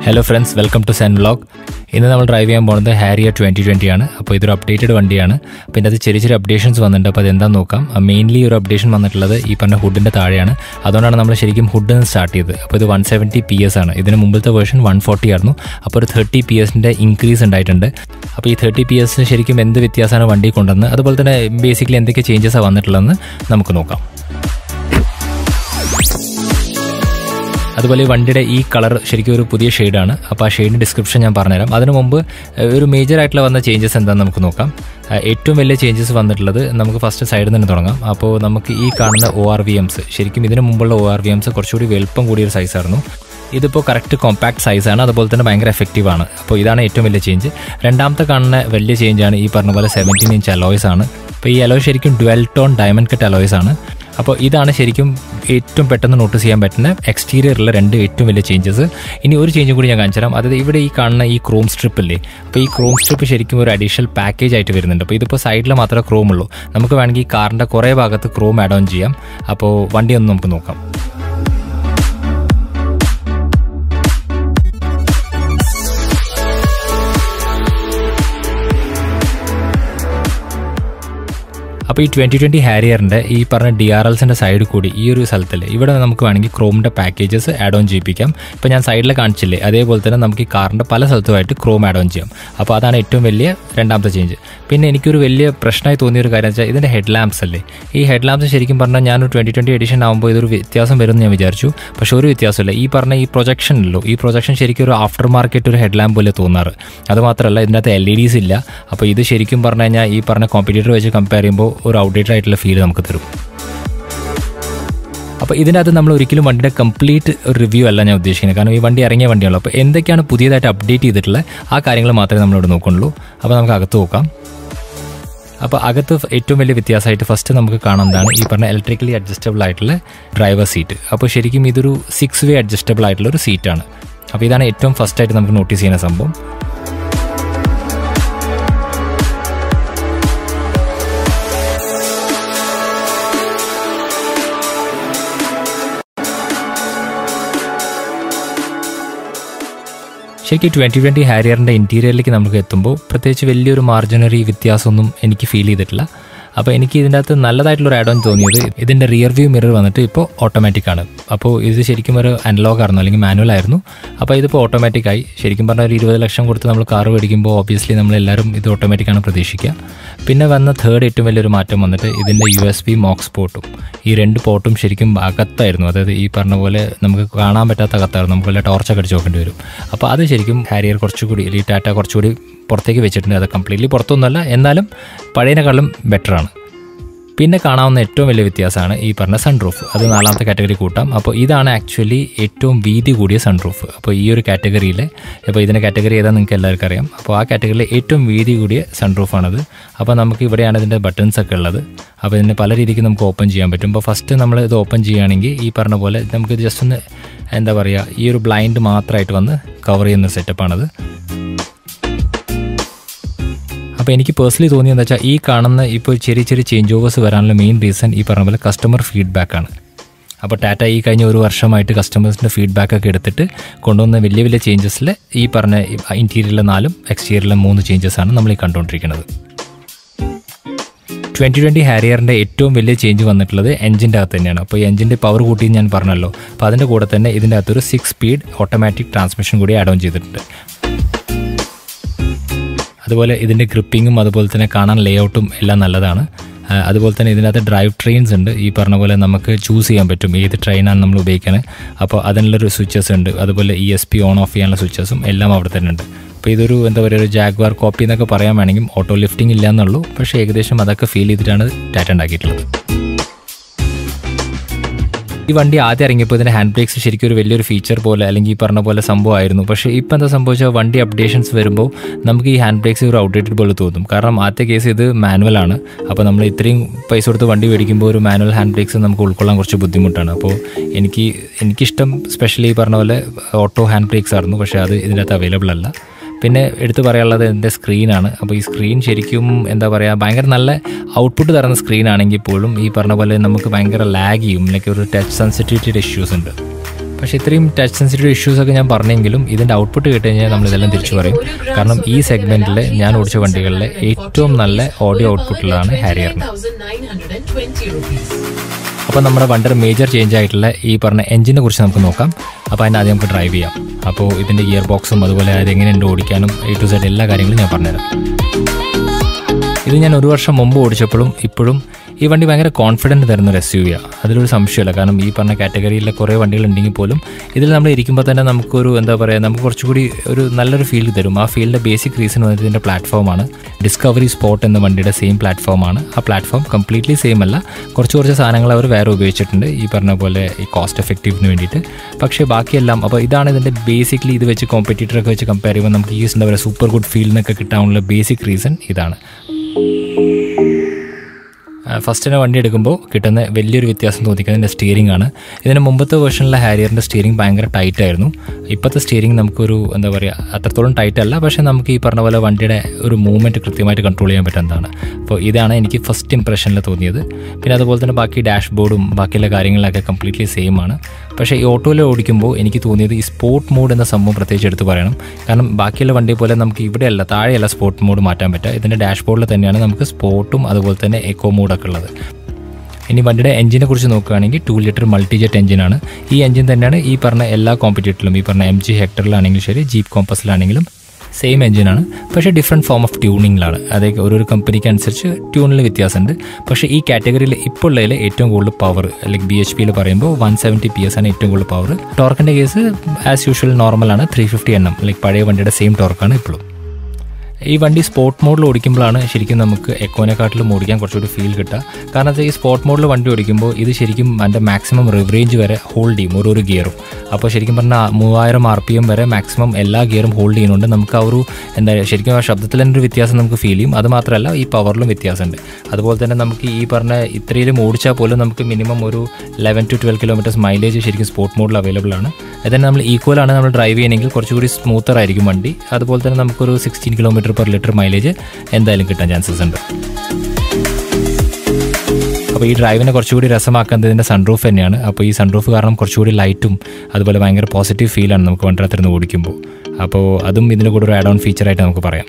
Hello friends welcome to Zen vlog ഇന്ന് നമ്മൾ drive ചെയ്യാൻ പോകുന്നത് ഹാരിയർ ട്വൻറ്റി ട്വൻറ്റി ആണ് അപ്പോൾ ഇതൊരു അപ്ഡേറ്റഡ് വണ്ടിയാണ് പിന്നെ അത് ചെറിയ ചെറിയ അപ്ഡേഷൻസ് വന്നിട്ടുണ്ട് അപ്പോൾ അതെന്താണെന്ന് നോക്കാം മെയിൻലി ഒരു അപ്ഡേഷൻ വന്നിട്ടുള്ളത് ഈ പറഞ്ഞ ഹുഡിൻ്റെ താഴെയാണ് അതുകൊണ്ടാണ് നമ്മൾ ശരിക്കും ഹുഡിൽ നിന്ന് സ്റ്റാർട്ട് ചെയ്തത് അപ്പോൾ ഇത് വൺ സെവൻറ്റി പി എസ് ആണ് ഇതിന് മുമ്പത്തെ വേർഷൻ വൺ ഫോർട്ടി ആയിരുന്നു അപ്പോൾ ഒരു തേർട്ടി പി എസിൻ്റെ ഇൻക്രീസ് ഉണ്ടായിട്ടുണ്ട് അപ്പോൾ ഈ തേർട്ടി പി എസ് ശരിക്കും എന്ത് വ്യത്യാസമാണ് വണ്ടി കൊണ്ടുവന്ന് അതുപോലെ തന്നെ ബേസിക്കലി എന്തൊക്കെ ചേഞ്ചസാണ് വന്നിട്ടുള്ളതെന്ന് നമുക്ക് നോക്കാം അതുപോലെ ഈ വണ്ടിയുടെ ഈ കളർ ശരിക്കും ഒരു പുതിയ ഷെയ്ഡാണ് അപ്പോൾ ആ ഷെയ്ഡിൻ്റെ ഡിസ്ക്രിപ്ഷൻ ഞാൻ പറഞ്ഞുതരാം അതിനു മുമ്പ് ഏഹ്, ഒരു മേജർ ആയിട്ടുള്ള വന്ന ചേഞ്ചസ് എന്താണെന്ന് നമുക്ക് നോക്കാം ഏഹ്, ഏറ്റവും വലിയ ചേഞ്ചസ് വന്നിട്ടുള്ളത് നമുക്ക് ഫസ്റ്റ് സൈഡിൽ നിന്ന് തുടങ്ങാം അപ്പോൾ നമുക്ക് ഈ കാണുന്ന ഒ ആർ വി എംസ് ശരിക്കും ഇതിന് മുമ്പുള്ള ഒ ആർ വി എംസ് കുറച്ചുകൂടി വലുപ്പം കൂടിയ ഒരു സൈസായിരുന്നു ഇതിപ്പോൾ കറക്റ്റ് കോമ്പാക്ട് സൈസാണ് അതുപോലെ തന്നെ ഭയങ്കര എഫക്റ്റീവ് ആണ് അപ്പോൾ ഇതാണ് ഏറ്റവും വലിയ ചേഞ്ച് രണ്ടാമത്തെ കാണുന്ന വലിയ ചേഞ്ചാണ് ഈ പറഞ്ഞ പോലെ സെവൻറ്റീൻ ഇഞ്ച് അലോയ്സ് ആണ് അപ്പോൾ ഈ അലോയ് ശരിക്കും dual tone diamond cut alloys ആണ് അപ്പോൾ ഇതാണ് ശരിക്കും ഏറ്റവും പെട്ടെന്ന് നോട്ടീസ് ചെയ്യാൻ പറ്റുന്ന എക്സ്റ്റീരിയറിലെ രണ്ട് ഏറ്റവും വലിയ ചേഞ്ചസ് ഇനി ഒരു ചേഞ്ചും കൂടി ഞാൻ കാണിച്ചു തരാം അതായത് ഇവിടെ ഈ കാണുന്ന ഈ ക്രോം സ്ട്രിപ്പ് ഇല്ലേ അപ്പോൾ ഈ ക്രോം സ്ട്രിപ്പ് ശരിക്കും ഒരു അഡീഷണൽ പാക്കേജ് ആയിട്ട് വരുന്നുണ്ട് അപ്പോൾ ഇതിപ്പോൾ സൈഡിൽ മാത്രമേ ക്രോം ഉള്ളൂ നമുക്ക് വേണമെങ്കിൽ ഈ കാറിൻ്റെ കുറേ ഭാഗത്ത് ക്രോം ആഡ് ഓൺ ചെയ്യാം അപ്പോൾ വണ്ടി ഒന്ന് നമുക്ക് നോക്കാം അപ്പോൾ ഈ ട്വൻറ്റി ട്വൻറ്റി ഹാരിയറിൻ്റെ ഈ പറഞ്ഞ ഡി ആർ എൽസിൻ്റെ സൈഡ് കൂടി ഈ ഒരു സ്ഥലത്തില്ലേ ഇവിടെ നമുക്ക് വേണമെങ്കിൽ ക്രോമിൻ്റെ പാക്കേജസ് ആഡ് ഓൺ ചെയ്യിപ്പിക്കാം ഇപ്പോൾ ഞാൻ സൈഡിൽ കാണിച്ചില്ലേ അതേപോലെ തന്നെ നമുക്ക് ഈ കാറിൻ്റെ പല സ്ഥലത്തുമായിട്ട് ക്രോം ആഡ് ഓൺ ചെയ്യാം അപ്പോൾ അതാണ് ഏറ്റവും വലിയ രണ്ടാമത്തെ ചേഞ്ച് പിന്നെ എനിക്കൊരു വലിയ പ്രശ്നമായി തോന്നിയ ഒരു കാര്യം വെച്ചാൽ ഇതിൻ്റെ ഹെഡ് ലാംപ്സ് അല്ലേ ഈ ഹെഡ് ലാംപ്സ് ശരിക്കും പറഞ്ഞാൽ ഞാനൊരു ട്വൻറ്റി ട്വൻറ്റി എഡിഷൻ ആകുമ്പോൾ ഇതൊരു വ്യത്യാസം വരുമെന്ന് ഞാൻ വിചാരിച്ചു പക്ഷേ ഒരു വ്യത്യാസമില്ല ഈ പറഞ്ഞ ഈ പ്രൊജക്ഷൻ ഉള്ളൂ ഈ പ്രൊജക്ഷൻ ശരിക്കും ഒരു ആഫ്റ്റർ മാർക്കറ്റ് ഒരു ഹെഡ് ലാമ്പ് പോലെ തോന്നാറ് അതുമാത്രമല്ല ഇതിനകത്ത് എൽ ഇ ഡീസ് ഇല്ല അപ്പോൾ ഇത് ശരിക്കും പറഞ്ഞു കഴിഞ്ഞാൽ ഈ പറഞ്ഞ കോമ്പറ്റീറ്റർ വെച്ച് കമ്പയർ ചെയ്യുമ്പോൾ ഒരു ഔട്ട്ഡേറ്റഡ് ആയിട്ടുള്ള ഫീൽ നമുക്ക് തരും അപ്പോൾ ഇതിനകത്ത് നമ്മൾ ഒരിക്കലും വണ്ടിയുടെ കംപ്ലീറ്റ് റിവ്യൂ അല്ല ഞാൻ ഉദ്ദേശിക്കുന്നത് കാരണം ഈ വണ്ടി ഇറങ്ങിയ വണ്ടിയാണല്ലോ അപ്പോൾ എന്തൊക്കെയാണ് പുതിയതായിട്ട് അപ്ഡേറ്റ് ചെയ്തിട്ടുള്ളത് ആ കാര്യങ്ങൾ മാത്രമേ നമ്മളിവിടെ നോക്കുന്നുള്ളൂ അപ്പോൾ നമുക്ക് അകത്ത് നോക്കാം അപ്പോൾ അകത്ത് ഏറ്റവും വലിയ വ്യത്യാസമായിട്ട് ഫസ്റ്റ് നമുക്ക് കാണുന്നതാണ് ഈ പറഞ്ഞ ഇലക്ട്രിക്കലി അഡ്ജസ്റ്റബിൾ ആയിട്ടുള്ള ഡ്രൈവർ സീറ്റ് അപ്പോൾ ശരിക്കും ഇതൊരു സിക്സ് വേ അഡ്ജസ്റ്റബിൾ ആയിട്ടുള്ള ഒരു സീറ്റാണ് അപ്പോൾ ഇതാണ് ഏറ്റവും ഫസ്റ്റായിട്ട് നമുക്ക് നോട്ടീസ് ചെയ്യുന്ന സംഭവം ശരിക്കും ട്വൻറ്റി ട്വൻറ്റി ഹാരിയറിൻ്റെ ഇൻറ്റീരിയറിലേക്ക് നമുക്ക് എത്തുമ്പോൾ പ്രത്യേകിച്ച് വലിയൊരു മാർജിനറി വ്യത്യാസമൊന്നും എനിക്ക് ഫീൽ ചെയ്തിട്ടില്ല അപ്പോൾ എനിക്ക് ഇതിൻ്റെ അകത്ത് നല്ലതായിട്ടുള്ളൊരു ആഡ് ഓൺ തോന്നിയത് ഇതിൻ്റെ റിയർ വ്യൂ മിറർ വന്നിട്ട് ഇപ്പോൾ ഓട്ടോമാറ്റിക് ആണ് അപ്പോൾ ഇത് ശരിക്കും ഒരു അനലോഗ് ആയിരുന്നു അല്ലെങ്കിൽ മാനുവൽ ആയിരുന്നു അപ്പോൾ ഇതിപ്പോൾ ഓട്ടോമാറ്റിക് ആയി ശരിക്കും പറഞ്ഞാൽ ഒരു ഇരുപത് ലക്ഷം കൊടുത്ത് നമ്മൾ കാർ മേടിക്കുമ്പോൾ ഓബിയസ്ലി നമ്മളെല്ലാവരും ഇത് ഓട്ടോമാറ്റിക് ആണ് പ്രതീക്ഷിക്കുക പിന്നെ വന്ന തേർഡ് ഏറ്റവും വലിയൊരു മാറ്റം വന്നിട്ട് ഇതിൻ്റെ യു എസ് ബി മോക്സ് പോർട്ടും ഈ രണ്ട് പോർട്ടും ശരിക്കും അകത്തായിരുന്നു അതായത് ഈ പറഞ്ഞ പോലെ നമുക്ക് കാണാൻ പറ്റാത്ത അകത്തായിരുന്നു നമുക്ക് വല്ല ടോർച്ചൊക്കെ അടിച്ച് നോക്കേണ്ടി വരും അപ്പോൾ അത് ശരിക്കും ഹാരിയർ കുറച്ചുകൂടി ഈ ടാറ്റ കുറച്ചുകൂടി പുറത്തേക്ക് വെച്ചിട്ടുണ്ട് അത് കംപ്ലീറ്റ്ലി പുറത്തൊന്നുമല്ല എന്നാലും പഴയതിനേക്കാളും ബെറ്ററാണ് പിന്നെ കാണാവുന്ന ഏറ്റവും വലിയ വ്യത്യാസമാണ് ഈ പറഞ്ഞ സൺറൂഫ് അത് നാലാമത്തെ കാറ്റഗറി കൂട്ടാം അപ്പോൾ ഇതാണ് ആക്ച്വലി ഏറ്റവും വീതി കൂടിയ സൺറൂഫ് അപ്പോൾ ഈ ഒരു കാറ്റഗറിയിലെ അപ്പോൾ ഇതിൻ്റെ കാറ്റഗറി ഏതാ നിങ്ങൾക്ക് എല്ലാവർക്കും അറിയാം അപ്പോൾ ആ കാറ്റഗറിയിലെ ഏറ്റവും വീതി കൂടിയ സൺറൂഫാണത് അപ്പോൾ നമുക്ക് ഇവിടെയാണ് ഇതിൻ്റെ ബട്ടൺസ് ഒക്കെ ഉള്ളത് അപ്പോൾ ഇതിൻ്റെ പല രീതിക്ക് നമുക്ക് ഓപ്പൺ ചെയ്യാൻ പറ്റും അപ്പോൾ ഫസ്റ്റ് നമ്മൾ ഇത് ഓപ്പൺ ചെയ്യുകയാണെങ്കിൽ ഈ പറഞ്ഞ പോലെ നമുക്ക് ജസ്റ്റ് ഒന്ന് എന്താ പറയുക ഈ ഒരു ബ്ലൈൻഡ് മാത്രമായിട്ട് വന്ന് കവർ ചെയ്യുന്ന സെറ്റപ്പാണത് അപ്പോൾ എനിക്ക് പേഴ്സണലി തോന്നിയെന്ന് വെച്ചാൽ ഈ കാണുന്ന ഇപ്പോൾ ചെറിയ ചെറിയ ചേഞ്ച് ഓവേഴ്സ് വരാനുള്ള മെയിൻ റീസൺ ഈ പറഞ്ഞ പോലെ കസ്റ്റമർ ഫീഡ്ബാക്കാണ് അപ്പോൾ ടാറ്റ ഈ കഴിഞ്ഞ ഒരു വർഷമായിട്ട് കസ്റ്റമേഴ്സിൻ്റെ ഫീഡ്ബാക്ക് ഒക്കെ എടുത്തിട്ട് കൊണ്ടുവന്ന വലിയ വലിയ ചേഞ്ചസിൽ ഈ പറഞ്ഞ ഇൻറ്റീരിയറിലെ നാലും എക്സ്റ്റീരിയറിലെ മൂന്ന് ചേഞ്ചസാണ് നമ്മൾ ഈ കണ്ടുകൊണ്ടിരിക്കുന്നത് ട്വൻറ്റി ട്വൻറ്റി ഹാരിയറിൻ്റെ ഏറ്റവും വലിയ ചേഞ്ച് വന്നിട്ടുള്ളത് എഞ്ചിൻ്റെ അകത്ത് തന്നെയാണ് അപ്പോൾ ഈ എഞ്ചിൻ്റെ പവർ കൂട്ടി ഞാൻ പറഞ്ഞല്ലോ അപ്പോൾ അതിൻ്റെ കൂടെ തന്നെ ഇതിൻ്റെ അകത്തൊരു സിക്സ് സ്പീഡ് ഓട്ടോമാറ്റിക് ട്രാൻസ്മിഷൻ കൂടി ആഡ് ഓൺ ചെയ്തിട്ടുണ്ട് അതുപോലെ ഇതിൻ്റെ ഗ്രിപ്പിങ്ങും അതുപോലെ തന്നെ കാണാൻ ലേഔട്ടും എല്ലാം നല്ലതാണ് ആ, അതുപോലെ തന്നെ ഇതിനകത്ത് ഡ്രൈവ് ട്രെയിൻസ് ഉണ്ട് ഈ പറഞ്ഞ പോലെ നമുക്ക് ചൂസ് ചെയ്യാൻ പറ്റും ഏത് ട്രെയിനാണ് നമ്മൾ ഉപയോഗിക്കുന്നത് അപ്പോൾ അതിനുള്ളൊരു സ്വിച്ചസ് ഉണ്ട് അതുപോലെ E S P on off ചെയ്യാനുള്ള സ്വിച്ചസും എല്ലാം അവിടെ തന്നെ ഉണ്ട് അപ്പോൾ ഇതൊരു എന്താ പറയുക ഒരു ജാഗ്വാർ കോപ്പി എന്നൊക്കെ പറയാൻ വേണമെങ്കിൽ ഓട്ടോ ലിഫ്റ്റിംഗ് ഇല്ല എന്നുള്ളൂ പക്ഷേ ഏകദേശം അതൊക്കെ ഫീൽ ചെയ്തിട്ടാണ് ടാറ്റ ഉണ്ടാക്കിയിട്ടുള്ളത് ഈ വണ്ടി ആദ്യം ഇറങ്ങിയപ്പോൾ ഇതിൻ്റെ ഹാൻഡ് ബ്രേക്സ് ശരിക്കും ഒരു വലിയൊരു ഫീച്ചർ പോലെ അല്ലെങ്കിൽ ഈ പറഞ്ഞ പോലെ സംഭവമായിരുന്നു പക്ഷേ ഇപ്പം എന്താ സംഭവിച്ചാൽ വണ്ടി അപ്ഡേഷൻസ് വരുമ്പോൾ നമുക്ക് ഈ ഹാൻഡ് ബ്രേക്സ് ഒരു ഔട്ട്ഡേറ്റഡ് പോലെ തോന്നും കാരണം ആദ്യത്തെ കേസ് ഇത് മാനുവൽ ആണ് അപ്പോൾ നമ്മൾ ഇത്രയും പൈസ കൊടുത്ത് വണ്ടി മേടിക്കുമ്പോൾ ഒരു മാനുവൽ ഹാൻഡ് ബ്രേക്സ് നമുക്ക് ഉൾക്കൊള്ളാൻ കുറച്ച് ബുദ്ധിമുട്ടാണ് അപ്പോൾ എനിക്ക് എനിക്കിഷ്ടം സ്പെഷ്യലി ഈ പറഞ്ഞ പോലെ ഓട്ടോ ഹാൻഡ് ബ്രേക്സ് ആയിരുന്നു പക്ഷേ അത് ഇതിനകത്ത് അവൈലബിൾ അല്ല പിന്നെ എടുത്തു പറയാനുള്ളത് എൻ്റെ സ്ക്രീനാണ് അപ്പോൾ ഈ സ്ക്രീൻ ശരിക്കും എന്താ പറയുക ഭയങ്കര നല്ല ഔട്ട്പുട്ട് തരുന്ന സ്ക്രീൻ ആണെങ്കിൽ പോലും ഈ പറഞ്ഞ പോലെ നമുക്ക് ഭയങ്കര ലാഗ് ചെയ്യും ലൈക്ക് ഒരു ടച്ച് സെൻസിറ്റിവിറ്റിയുടെ ഇഷ്യൂസ് ഉണ്ട് പക്ഷേ ഇത്രയും ടച്ച് സെൻസിറ്റീവ് ഇഷ്യൂസ് ഒക്കെ ഞാൻ പറഞ്ഞെങ്കിലും ഇതിൻ്റെ ഔട്ട്പുട്ട് കേട്ട് കഴിഞ്ഞാൽ നമ്മൾ ഇതെല്ലാം തിരിച്ചു പറയും കാരണം ഈ സെഗ്മെന്റിൽ ഞാൻ ഓടിച്ച വണ്ടികളിലെ ഏറ്റവും നല്ല ഓഡിയോ ഔട്ട്പുട്ടുള്ളതാണ് ഹാരിയറിന് 920 rupees. അപ്പോൾ നമ്മുടെ വണ്ടിയുടെ മേജർ ചേഞ്ച് ആയിട്ടുള്ള ഈ പറഞ്ഞ എഞ്ചിനെ കുറിച്ച് നമുക്ക് നോക്കാം അപ്പോൾ അതിന് ആദ്യം നമുക്ക് ഡ്രൈവ് ചെയ്യാം അപ്പോൾ ഇതിൻ്റെ ഗിയർ ബോക്സും അതുപോലെ അത് എങ്ങനെയുണ്ട് ഓടിക്കാനും എ ടു സെഡ് എല്ലാ കാര്യങ്ങളും ഞാൻ പറഞ്ഞുതരാം ഇത് ഞാൻ ഒരു വർഷം മുമ്പ് ഓടിച്ചപ്പോഴും ഇപ്പോഴും ഈ വണ്ടി ഭയങ്കര കോൺഫിഡൻറ്റ് തരുന്ന ഒരു എസ് യു വിയാണ് അതിലൊരു സംശയമില്ല കാരണം ഈ പറഞ്ഞ കാറ്റഗറിയിലെ കുറേ വണ്ടികൾ ഉണ്ടെങ്കിൽ പോലും ഇതിൽ നമ്മൾ ഇരിക്കുമ്പോൾ തന്നെ നമുക്കൊരു എന്താ പറയുക നമുക്ക് കുറച്ചുകൂടി ഒരു നല്ലൊരു ഫീൽ തരും ആ ഫീലിൻ്റെ ബേസിക് റീസൺ വന്നിട്ട് ഇതിൻ്റെ പ്ലാറ്റ്ഫോമാണ് ഡിസ്കവറി സ്പോട്ട് എന്ന വണ്ടിയുടെ സെയിം പ്ലാറ്റ്ഫോമാണ് ആ പ്ലാറ്റ്ഫോം കംപ്ലീറ്റ്ലി സെയിം അല്ല കുറച്ച് കുറച്ച് സാധനങ്ങൾ അവർ വേറെ ഉപയോഗിച്ചിട്ടുണ്ട് ഈ പറഞ്ഞ പോലെ ഈ കോസ്റ്റ് എഫക്റ്റീവിന് വേണ്ടിയിട്ട് പക്ഷേ ബാക്കിയെല്ലാം അപ്പോൾ ഇതാണ് ഇതിൻ്റെ ബേസിക്കലി ഇത് വെച്ച് കോമ്പറ്റീറ്ററൊക്കെ വെച്ച് കമ്പയർ ചെയ്യുമ്പോൾ നമുക്ക് ഈ എന്താ പറയുക സൂപ്പർ ഗുഡ് ഫീലിനൊക്കെ കിട്ടാനുള്ള ബേസിക് റീസൺ ഇതാണ് ഫസ്റ്റിനെ വണ്ടി എടുക്കുമ്പോൾ കിട്ടുന്ന വലിയൊരു വ്യത്യാസം തോന്നിക്കുന്നതിൻ്റെ സ്റ്റിയറിംഗ് ആണ് ഇതിന് മുമ്പത്തെ വേർഷനിലെ ഹാരിയറിൻ്റെ സ്റ്റിയറിംഗ് ഭയങ്കര ടൈറ്റ് ആയിരുന്നു ഇപ്പോഴത്തെ സ്റ്റിയറിംഗ് നമുക്കൊരു എന്താ പറയുക അത്രത്തോളം ടൈറ്റ് അല്ല പക്ഷേ നമുക്ക് ഈ പറഞ്ഞ പോലെ വണ്ടിയുടെ ഒരു മൂവ്മെൻറ്റ് കൃത്യമായിട്ട് കൺട്രോൾ ചെയ്യാൻ പറ്റുന്നതാണ് അപ്പോൾ ഇതാണ് എനിക്ക് ഫസ്റ്റ് ഇംപ്രഷനിൽ തോന്നിയത് പിന്നെ അതുപോലെ തന്നെ ബാക്കി ഡാഷ് ബോർഡും ബാക്കിയുള്ള കാര്യങ്ങളൊക്കെ കംപ്ലീറ്റ്ലി സെയിം ആണ് പക്ഷേ ഈ ഓട്ടോയിൽ ഓടിക്കുമ്പോൾ എനിക്ക് തോന്നിയത് ഈ സ്പോർട്ട് മോഡ് എന്ന സംഭവം പ്രത്യേകിച്ച് എടുത്ത് പറയണം കാരണം ബാക്കിയുള്ള വണ്ടി പോലെ നമുക്ക് ഇവിടെയല്ല താഴെയല്ല സ്പോർട്ട് മോഡ് മാറ്റാൻ പറ്റുക ഇതിൻ്റെ ഡാഷ് ബോർഡിൽ തന്നെയാണ് നമുക്ക് സ്പോർട്ടും അതുപോലെ തന്നെ എക്കോ മോഡൊക്കെ ഉള്ളത് ഇനി വണ്ടിയുടെ എഞ്ചിനെ കുറിച്ച് നോക്കുകയാണെങ്കിൽ ടു ലിറ്റർ മൾട്ടി ജെറ്റ് എഞ്ചിനാണ് ഈ എഞ്ചിൻ തന്നെയാണ് ഈ പറഞ്ഞ എല്ലാ കോമ്പറ്റീറ്ററിലും ഈ പറഞ്ഞ എം ജി ഹെക്ടറിലാണെങ്കിലും ശരി ജീപ്പ് കോമ്പസിലാണെങ്കിലും സെയിം എഞ്ചിനാണ് പക്ഷേ ഡിഫറെൻറ്റ് ഫോം ഓഫ് ട്യൂണിങ്ങിലാണ് അതായത് ഓരോരോ കമ്പനിക്ക് അനുസരിച്ച് ട്യൂണിൽ വ്യത്യാസമുണ്ട് പക്ഷേ ഈ കാറ്റഗറിയിൽ ഇപ്പോൾ ഉള്ളതിൽ ഏറ്റവും കൂടുതൽ പവർ അല്ലെങ്കിൽ ബി എച്ച് പിയിൽ പറയുമ്പോൾ വൺ സെവൻറ്റി പി എസ് ആണ് ഏറ്റവും കൂടുതൽ പവർ ടോർക്കിൻ്റെ കേസ് ആസ് യൂഷ്വൽ നോർമലാണ് ത്രീ ഫിഫ്റ്റി എണ്ണം ലൈക്ക് പഴയ വണ്ടിയുടെ സെയിം ടോർക്കാണ് ഇപ്പോഴും ഈ വണ്ടി സ്പോർട്ട് മോഡിൽ ഓടിക്കുമ്പോഴാണ് ശരിക്കും നമുക്ക് എക്കോനെക്കാട്ടിലും ഓടിക്കാൻ കുറച്ചുകൂടി ഫീൽ കിട്ടുക കാരണം വെച്ചാൽ ഈ സ്പോർട്ട് മോഡിൽ വണ്ടി ഓടിക്കുമ്പോൾ ഇത് ശരിക്കും അതിൻ്റെ മാക്സിമം റിവ് റേഞ്ച് വരെ ഹോൾഡ് ചെയ്യും ഓരോരോ ഗിയറും അപ്പോൾ ശരിക്കും പറഞ്ഞാൽ മൂവായിരം ആർ പി എം വരെ മാക്സിമം എല്ലാ ഗിയറും ഹോൾഡ് ചെയ്യുന്നുണ്ട് നമുക്ക് ആ ഒരു എന്താ പറയുക ശരിക്കും ആ ശബ്ദത്തിൽ തന്നെ ഒരു വ്യത്യാസം നമുക്ക് ഫീൽ ചെയ്യും അത് മാത്രമല്ല ഈ പവറിലും വ്യത്യാസമുണ്ട് അതുപോലെ തന്നെ നമുക്ക് ഈ പറഞ്ഞ ഇത്രയിലും ഓടിച്ചാൽ പോലും നമുക്ക് മിനിമം ഒരു eleven two twelve kilometres mileage ശരിക്കും സ്പോർട്ട് മോഡിൽ അവൈലബിൾ ആണ് അതിന് നമ്മൾ ഈക്വലാണ് നമ്മൾ ഡ്രൈവ് ചെയ്യണമെങ്കിൽ കുറച്ചുകൂടി സ്മൂത്തർ ആയിരിക്കും വണ്ടി അതുപോലെ തന്നെ നമുക്കൊരു sixteen kilometre per litre mileage എന്തായാലും കിട്ടാൻ ചാൻസസ് ഉണ്ട് അപ്പോൾ ഈ ഡ്രൈവിനെ കുറച്ചുകൂടി രസമാക്കുന്നത് ഇതിൻ്റെ സൺറൂഫ് തന്നെയാണ് അപ്പോൾ ഈ സൺറൂഫ് കാരണം കുറച്ചുകൂടി ലൈറ്റും അതുപോലെ ഭയങ്കര പോസിറ്റീവ് ഫീലാണ് നമുക്ക് വണ്ടിനകത്തിരുന്ന് ഓടിക്കുമ്പോൾ അപ്പോൾ അതും ഇതിൻ്റെ കൂടെ ഒരു ആഡ് ഓൺ ഫീച്ചറായിട്ട് നമുക്ക് പറയാം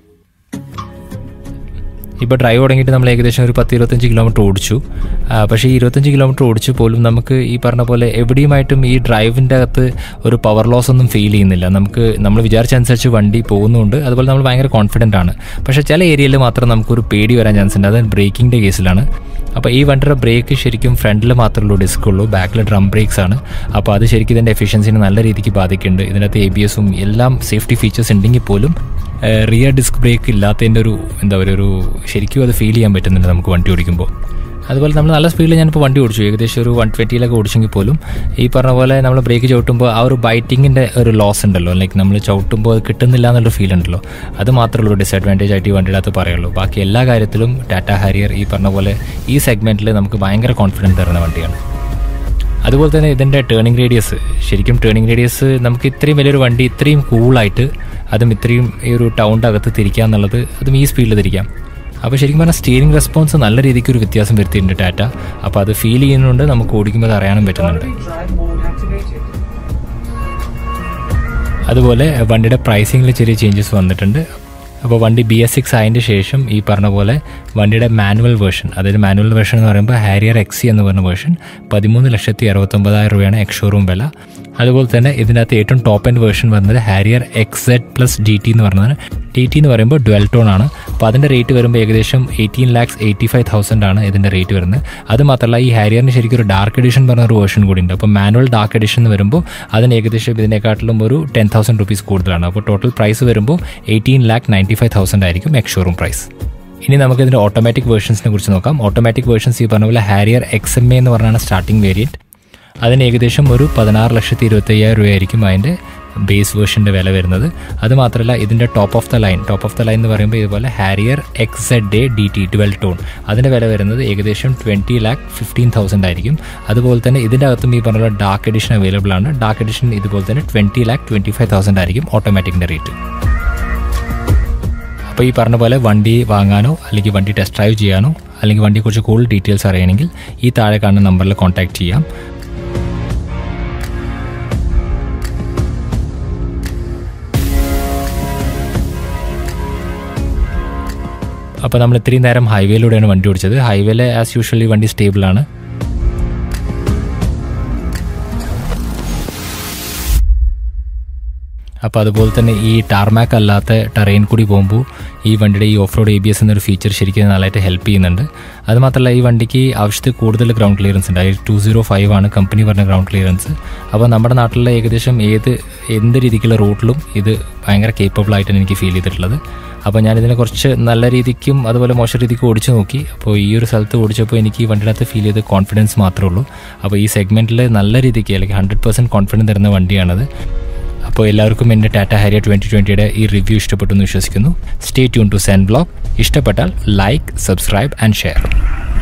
ഇപ്പോൾ ഡ്രൈവ് തുടങ്ങിയിട്ട് നമ്മൾ ഏകദേശം ഒരു പത്ത് ഇരുപത്തഞ്ച് കിലോമീറ്റർ ഓടിച്ചു ആ, പക്ഷേ ഈ ഇരുപത്തഞ്ച് കിലോമീറ്റർ ഓടിച്ചു പോലും നമുക്ക് ഈ പറഞ്ഞ പോലെ എവിടെയുമായിട്ടും ഈ ഡ്രൈവിൻ്റെ അകത്ത് ഒരു പവർ ലോസ് ഒന്നും ഫീൽ ചെയ്യുന്നില്ല നമുക്ക് നമ്മൾ വിചാരിച്ച അനുസരിച്ച് വണ്ടി പോകുന്നുണ്ട് അതുപോലെ നമ്മൾ ഭയങ്കര കോൺഫിഡൻ്റ് ആണ് പക്ഷേ ചില ഏരിയയിൽ മാത്രം നമുക്കൊരു പേടി വരാൻ ചാൻസ് ഉണ്ട് അത് ബ്രേക്കിൻ്റെ കേസിലാണ് അപ്പോൾ ഈ വണ്ടിയുടെ ബ്രേക്ക് ശരിക്കും ഫ്രണ്ടിൽ മാത്രമേ ഉള്ളൂ ഡിസ്ക് ഉള്ളൂ ബാക്കിൽ ഡ്രം ബ്രേക്സ് ആണ് അപ്പോൾ അത് ശരിക്കും ഇതിൻ്റെ എഫിഷ്യൻസിനെ നല്ല രീതിക്ക് ബാധിക്കുന്നുണ്ട് ഇതിനകത്ത് എ ബി എസും എല്ലാം സേഫ്റ്റി ഫീച്ചേഴ്സ് ഉണ്ടെങ്കിൽ പോലും റിയർ ഡിസ്ക് ബ്രേക്ക് ഇല്ലാത്തതിൻ്റെ ഒരു എന്താ പറയുക ഒരു ശരിക്കും അത് ഫീൽ ചെയ്യാൻ പറ്റുന്നുണ്ട് നമുക്ക് വണ്ടി ഓടിക്കുമ്പോൾ അതുപോലെ നമ്മൾ നല്ല സ്പീഡിൽ ഞാനിപ്പോൾ വണ്ടി ഓടിച്ചു ഏകദേശം ഒരു വൺ ട്വൻറ്റിയിലൊക്കെ ഓടിച്ചെങ്കിൽ പോലും ഈ പറഞ്ഞ പോലെ നമ്മൾ ബ്രേക്ക് ചവിട്ടുമ്പോൾ ആ ഒരു ബൈറ്റിങ്ങിൻ്റെ ഒരു ലോസ് ഉണ്ടല്ലോ ലൈക്ക് നമ്മൾ ചവിട്ടുമ്പോൾ അത് കിട്ടുന്നില്ല എന്നുള്ളൊരു ഫീൽ ഉണ്ടല്ലോ അത് മാത്രമേ ഉള്ളൂ ഡിസഡ്വാൻറ്റേജ് ആയിട്ട് ഈ വണ്ടിയുടെ അകത്ത് പറയുള്ളൂ ബാക്കി എല്ലാ കാര്യത്തിലും ടാറ്റ ഹാരിയർ ഈ പറഞ്ഞ പോലെ ഈ സെഗ്മെൻറ്റിൽ നമുക്ക് ഭയങ്കര കോൺഫിഡൻസ് തരുന്ന വണ്ടിയാണ് അതുപോലെ തന്നെ ഇതിൻ്റെ ടേണിംഗ് റേഡിയസ് ശരിക്കും ടേണിംഗ് റേഡിയസ് നമുക്ക് ഇത്രയും വലിയൊരു വണ്ടി ഇത്രയും കൂളായിട്ട് അതും ഇത്രയും ഈ ഒരു ടൗണിൻ്റെ അകത്ത് തിരിക്കുക എന്നുള്ളത് അതും ഈ സ്പീഡിൽ തിരിക്കാം അപ്പോൾ ശരിക്കും പറഞ്ഞാൽ സ്റ്റിയറിംഗ് റെസ്പോൺസ് നല്ല രീതിക്ക് ഒരു വ്യത്യാസം വരുത്തിയിട്ടുണ്ട് ടാറ്റ അപ്പോൾ അത് ഫീൽ ചെയ്യുന്നുണ്ട് നമുക്ക് ഓടിക്കുമ്പോൾ അത് അറിയാനും പറ്റുന്നുണ്ട് Drive mode activated. അതുപോലെ വണ്ടിയുടെ പ്രൈസിങ്ങിൽ ചെറിയ ചേഞ്ചസ് വന്നിട്ടുണ്ട് അപ്പോൾ വണ്ടി ബി എസ് സിക്സ് ആയതിൻ്റെ ശേഷം ഈ പറഞ്ഞ പോലെ വണ്ടിയുടെ മാനുവൽ വേർഷൻ അതായത് മാനുവൽ വേർഷൻ എന്ന് പറയുമ്പോൾ ഹാരിയർ എക്സി എന്ന് പറഞ്ഞ വേർഷൻ പതിമൂന്ന് ലക്ഷത്തി അറുപത്തൊമ്പതായിരം രൂപയാണ് എക്സ് ഷോറൂം വില അതുപോലെ തന്നെ ഇതിനകത്ത് ഏറ്റവും ടോപ്പ് എൻഡ് വേർഷൻ വരുന്നത് Harrier X Z plus D T എന്ന് പറയുന്നത് ടി ടി എന്ന് പറയുമ്പോൾ ഡ്വൽ ടോൺ ആണ് അപ്പോൾ അതിൻ്റെ റേറ്റ് വരുമ്പോൾ ഏകദേശം eighteen lakhs eighty five thousand ആണ് ഇതിൻ്റെ റേറ്റ് വരുന്നത് അത് മാത്രമല്ല ഈ ഹാരിയറിന് ശരിക്കും ഒരു ഡാർക്ക് എഡിഷൻ പറഞ്ഞ ഒരു വേർഷൻ കൂടി ഉണ്ട് അപ്പോൾ മാനുവൽ ഡാർക്ക് എഡിഷൻ എന്ന് വരുമ്പോൾ അതിന് ഏകദേശം ഇതിനെക്കാട്ടിലും ഒരു ടെൻ തൗസൻഡ് റുപ്പീസ് കൂടുതലാണ് അപ്പോൾ ടോട്ടൽ പ്രൈസ് വരുമ്പോൾ eighteen lakh ninety five thousand ആയിരിക്കും എക്സ് ഷോറൂം പ്രൈസ് ഇനി നമുക്ക് ഇതിൻ്റെ ഓട്ടോമാറ്റിക് വേർഷൻസിനെ കുറിച്ച് നോക്കാം ഓട്ടോമാറ്റിക് വേർഷൻസ് ഈ പറഞ്ഞ പോലെ ഹാരിയർ എക്സ് എം എ എന്ന് പറഞ്ഞാണ് സ്റ്റാർട്ടിംഗ് വേരിയൻറ്റ് അതിന് ഏകദേശം ഒരു പതിനാറ് ലക്ഷത്തി ഇരുപത്തി അയ്യായിരം രൂപയായിരിക്കും അതിൻ്റെ ബേസ് വേർഷൻ്റെ വില വരുന്നത് അത് മാത്രമല്ല ഇതിൻ്റെ top of the line top of the line എന്ന് പറയുമ്പോൾ ഇതുപോലെ ഹാരിയർ എക്സ് സെഡ് ഡേ ഡി ടി ട്വൽ ടോൺ അതിൻ്റെ വില വരുന്നത് ഏകദേശം ട്വൻറ്റി ലാക്ക് ഫിഫ്റ്റീൻ തൗസൻഡ് ആയിരിക്കും അതുപോലെ തന്നെ ഇതിൻ്റെ അകത്തും ഈ പറഞ്ഞ ഡാർക്ക് എഡിഷൻ അവൈലബിൾ ആണ് ഡാർക്ക് എഡിഷൻ ഇതുപോലെ തന്നെ twenty lakh twenty five thousand ആയിരിക്കും ഓട്ടോമാറ്റിക്കിൻ്റെ റേറ്റ് അപ്പോൾ ഈ പറഞ്ഞ പോലെ വണ്ടി വാങ്ങാനോ അല്ലെങ്കിൽ വണ്ടി ടെസ്റ്റ് ഡ്രൈവ് ചെയ്യാനോ അല്ലെങ്കിൽ വണ്ടിയെക്കുറിച്ച് കൂടുതൽ ഡീറ്റെയിൽസ് അറിയണമെങ്കിൽ ഈ താഴെ കാണുന്ന നമ്പറിൽ കോൺടാക്ട് ചെയ്യാം അപ്പോൾ നമ്മൾ ഇത്രയും നേരം ഹൈവേയിലൂടെയാണ് വണ്ടി ഓടിച്ചത് ഹൈവേയിൽ ആസ് യൂഷ്വലി വണ്ടി സ്റ്റേബിളാണ് അപ്പോൾ അതുപോലെ തന്നെ ഈ ടാർമാക്ക് അല്ലാത്ത ടെറൈൻ കൂടി പോകുമ്പോൾ ഈ വണ്ടിയുടെ ഈ off road A B S എന്നൊരു ഫീച്ചർ ശരിക്കും നല്ലതായിട്ട് ഹെൽപ്പ് ചെയ്യുന്നുണ്ട് അതുമാത്രമല്ല ഈ വണ്ടിക്ക് ആവശ്യത്തിൽ കൂടുതൽ ഗ്രൗണ്ട് ക്ലിയറൻസ് ഉണ്ട് അതായത് ടു സീറോ ഫൈവ് ആണ് കമ്പനി പറഞ്ഞ ഗ്രൗണ്ട് ക്ലിയറൻസ് അപ്പോൾ നമ്മുടെ നാട്ടിലെ ഏകദേശം ഏത് എന്ത് രീതിക്കുള്ള റൂട്ടിലും ഇത് ഭയങ്കര കേപ്പബിൾ ആയിട്ടാണ് എനിക്ക് ഫീൽ ചെയ്തിട്ടുള്ളത് അപ്പോൾ ഞാനിതിനെ കുറച്ച് നല്ല രീതിക്കും അതുപോലെ മോശം രീതിക്കും ഓടിച്ചു നോക്കി അപ്പോൾ ഈ ഒരു സ്ഥലത്ത് ഓടിച്ചപ്പോൾ എനിക്ക് ഈ വണ്ടിയുടെ അകത്ത് ഫീൽ ചെയ്ത് കോൺഫിഡൻസ് മാത്രമേ ഉള്ളൂ അപ്പോൾ ഈ സെഗ്മെൻറ്റിൽ നല്ല രീതിക്ക് അല്ലെങ്കിൽ ഹൺഡ്രഡ് പെർസെൻറ്റ് കോൺഫിഡൻസ് തരുന്ന വണ്ടിയാണത് അപ്പോൾ എല്ലാവർക്കും എൻ്റെ ടാറ്റ ഹാരിയ ട്വൻറ്റി ട്വൻറ്റിയുടെ ഈ റിവ്യൂ ഇഷ്ടപ്പെട്ടു എന്ന് വിശ്വസിക്കുന്നു സ്റ്റേ ട്യൂൺ ടു സെൻ ബ്ലോഗ് ഇഷ്ടപ്പെട്ടാൽ ലൈക്ക് സബ്സ്ക്രൈബ് ആൻഡ് ഷെയർ